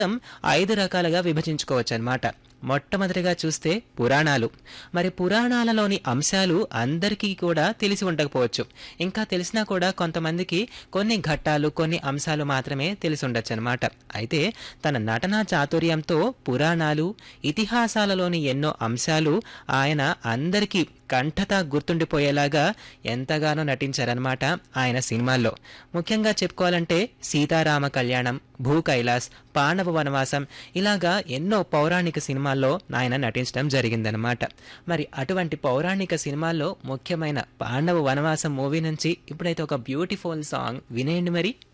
ఐదు రకాలుగా విభజించుకోవచ్చు అనమాట మొట్టమొదటిగా చూస్తే పురాణాలు మరి పురాణాలలోని అంశాలు అందరికీ కూడా తెలిసి ఉండకపోవచ్చు ఇంకా తెలిసినా కూడా కొంతమందికి కొన్ని ఘట్టాలు కొన్ని అంశాలు మాత్రమే తెలిసి ఉండొచ్చు అనమాట అయితే తన నటనా చాతుర్యంతో పురాణాలు ఇతిహాసాలలోని ఎన్నో అంశాలు ఆయన అందరికీ కంఠత గుర్తుండిపోయేలాగా ఎంతగానో నటించారనమాట ఆయన సినిమాల్లో ముఖ్యంగా చెప్పుకోవాలంటే సీతారామ కళ్యాణం భూ కైలాస్ పాండవ వనవాసం ఇలాగా ఎన్నో పౌరాణిక సినిమాల్లో ఆయన నటించడం జరిగిందనమాట మరి అటువంటి పౌరాణిక సినిమాల్లో ముఖ్యమైన పాండవ వనవాసం మూవీ నుంచి ఇప్పుడైతే ఒక బ్యూటిఫుల్ సాంగ్ వినేయండి మరి